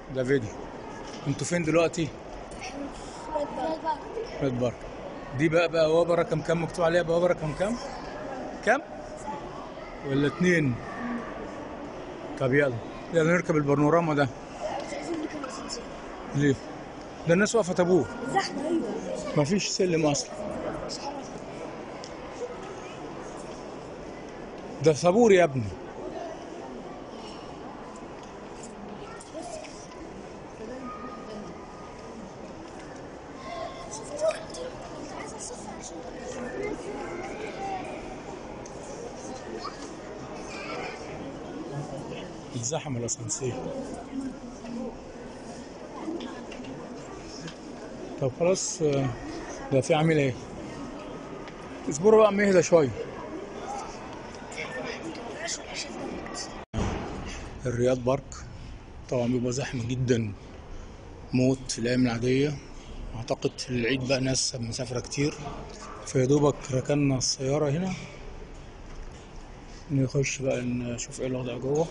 ده فيديو انتوا فين دلوقتي؟ ريد بارك دي بقى بقى بوابه رقم كام مكتوب عليها بوابه رقم كام؟ كام؟ ولا اتنين؟ طب يلا يلا نركب البانوراما ده ليه؟ ده الناس واقفه تابوه زحمة أيوة مفيش سلم اصلا ده صابور يا ابني اتزحم الاسانسير طب خلاص آه، ده في عامل ايه اصبروا بقى اما يهدى شويه الرياض بارك طبعا بيبقى زحمه جدا موت في الايام العاديه اعتقد في العيد بقى ناس مسافره كتير فيا دوبك ركننا السياره هنا نخش بقى نشوف ايه الوضع جوه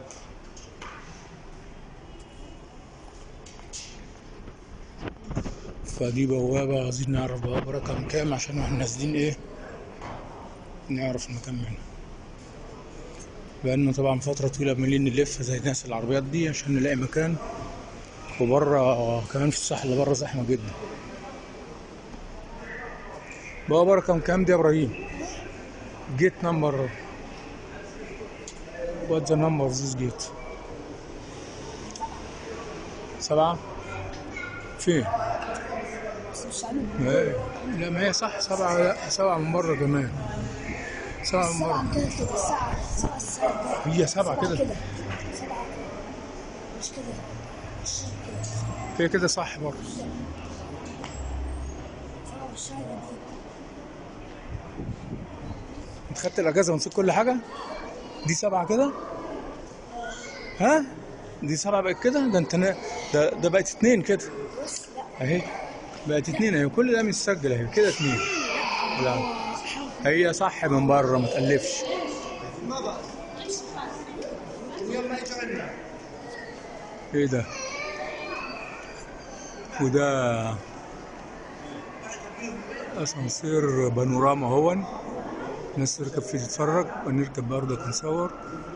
فدي بوابة عايزين نعرف بوابة رقم كام عشان واحنا نازلين ايه نعرف المكان منها بقالنا طبعا فترة طويلة عمالين نلف زي الناس العربيات دي عشان نلاقي مكان وبره كمان في الساحة اللي بره زحمة جدا بوابة رقم كام دي يا ابراهيم جيت نمبر وات ذا نمبر اوف ذيس جيت سبعة فين؟ بس مش عامل إيه. لا ما هي صح سبعة لا سبعة من بره كمان سبعة من بره سبعة كده كده الساعة سبعة الساعة هي سبعة كده كده سبعة مش كده هي كده صح برضه سبعة والشاي دي انت خدت الاجازة ونسيت كل حاجة دي سبعة كده ها دي سبعة بقت كده ده انت نا... ده ده بقت اتنين كده بص لا اهي بقت اتنين اهي كل ده متسجل اهي كده اتنين لا هي صح من بره ما تقلفش ايه ده وده اسانسير بانوراما هون الناس تركب فيه تتفرج ونركب برضه نصور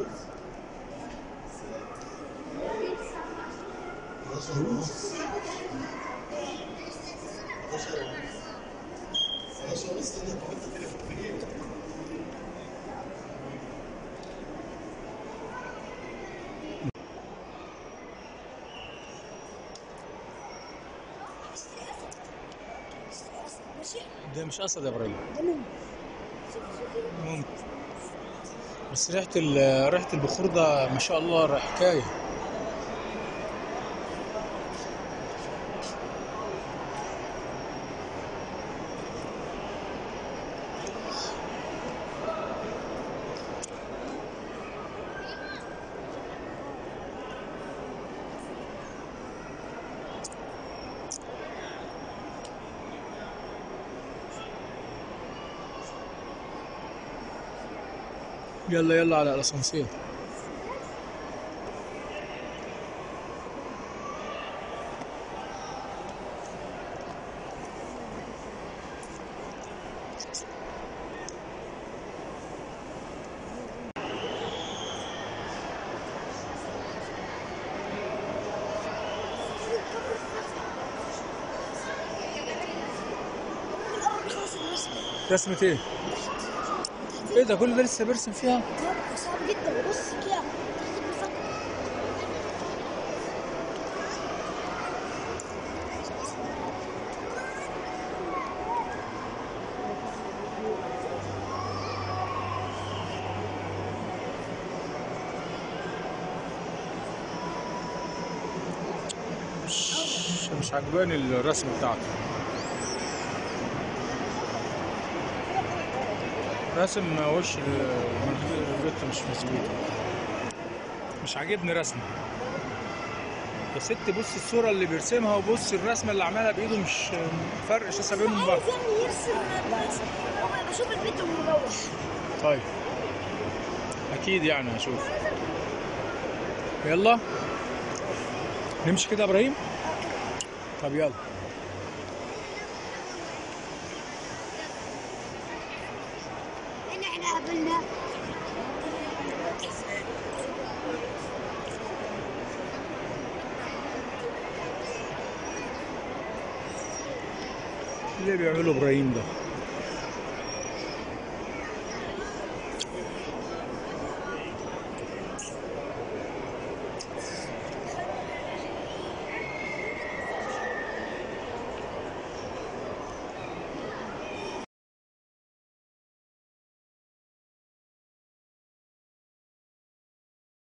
ماشي ده مش اسد يا ابراهيم ده من ممكن بس ريحة ال- ريحة البخور ده ما شاء الله حكاية يلا يلا على الاسانسير الأول خلاص الرسم رسمة ايه؟ ايه ده كل ده لسه بيرسم فيها؟ ده صعب جدا بص كده تحت بالفك مش مش عجباني الرسم بتاعته رسم وش المناخير البت مش مظبوط مش عاجبني رسمه يا ست بص الصورة اللي بيرسمها وبص الرسمة اللي عملها بإيده مش فرق شاسع بينهم بقى عايز يعني يرسم اشوف البيت ومروح طيب أكيد يعني هشوف يلا نمشي كده يا ابراهيم طب يلا ان احنا قابلنا اللي بيعمله ابراهيم ده